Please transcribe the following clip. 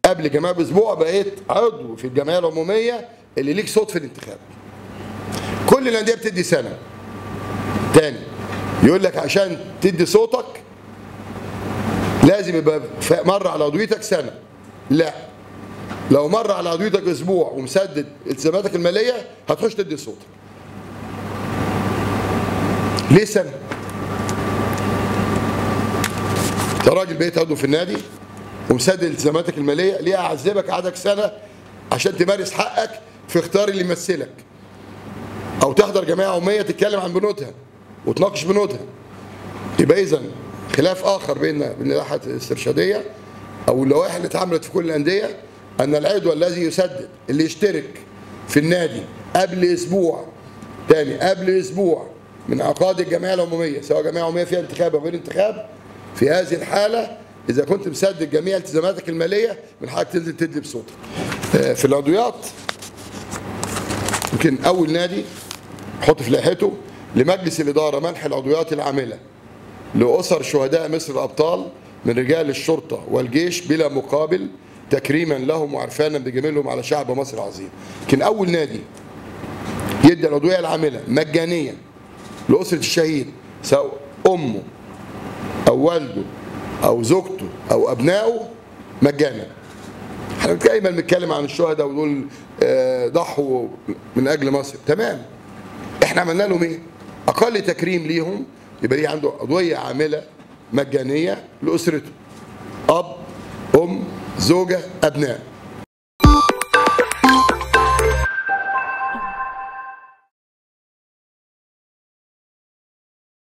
قبل جمعيه باسبوع بقيت عضو في الجمعيه العموميه اللي ليك صوت في الانتخاب كل الانديه بتدي سنه تاني يقول لك عشان تدي صوتك لازم يبقى ف- مر على عضويتك سنه لا لو مر على عضويتك اسبوع ومسدد التزاماتك الماليه هتخش تدي صوتك ليه سنه انت راجل بقيت عضو في النادي ومسدد التزاماتك الماليه ليه اعذبك قعدك سنه عشان تمارس حقك في اختيار اللي يمثلك او تحضر جمعيه عموميه تتكلم عن بنودها وتناقش بنودها يبقى اذا خلاف اخر بين بين اللائحه الاسترشاديه او اللوائح اللي اتعملت في كل الانديه ان العضو الذي يسدد اللي يشترك في النادي قبل اسبوع تاني قبل اسبوع من عقاد الجمعيه العموميه سواء جمعيه عموميه فيها انتخاب او غير انتخاب في هذه الحاله اذا كنت مسدد جميع التزاماتك الماليه من حقك تنزل تدلي بصوتك. آه، في العضويات يمكن اول نادي حط في لائحته لمجلس الاداره منح العضويات العامله لاسر شهداء مصر الابطال من رجال الشرطه والجيش بلا مقابل تكريما لهم وعرفانا بجميلهم على شعب مصر العظيم. يمكن اول نادي يدي العضويه العامله مجانيا لاسره الشهيد سواء امه او والده او زوجته او ابنائه مجانا. احنا دايما بنتكلم عن الشهداء ودول آه، ضحوا من اجل مصر تمام احنا عملنا لهم ايه؟ اقل تكريم ليهم يبقى ليه عنده عضويه عامله مجانيه لاسرته اب ام زوجه ابناء